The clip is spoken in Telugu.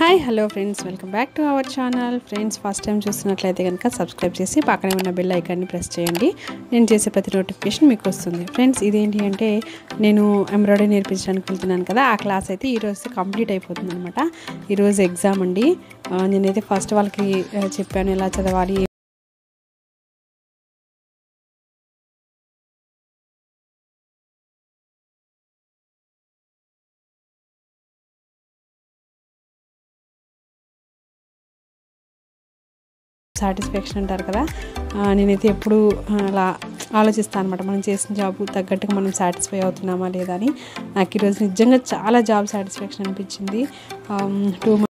hi hello friends welcome back to our channel friends first time చూస్తున్నట్లయితే కనుక సబ్స్క్రైబ్ చేసి పక్కనే ఉన్న బెల్ ఐకాన్ని ప్రెస్ చేయండి నేను చేసే ప్రతి నోటిఫికేషన్ మీకు వస్తుంది ఫ్రెండ్స్ ఇదేంటి అంటే నేను ఎంబ్రాయిడరీ నేర్పించడానికి వెళ్తున్నాను కదా ఆ క్లాస్ అయితే ఈరోజు కంప్లీట్ అయిపోతుంది అనమాట ఈరోజు ఎగ్జామ్ అండి ఆ, నేనైతే ఫస్ట్ వాళ్ళకి ఆ, చెప్పాను ఎలా చదవాలి సాటిస్ఫాక్షన్ అంటారు కదా ఆ, నేనైతే ఎప్పుడు ఆ, అలా ఆలోచిస్తాను అనమాట మనం చేసిన జాబ్ తగ్గట్టుగా మనం సాటిస్ఫై అవుతున్నామా లేదా అని నాకు ఈరోజు నిజంగా చాలా జాబ్ సాటిస్ఫాక్షన్ అనిపించింది టూ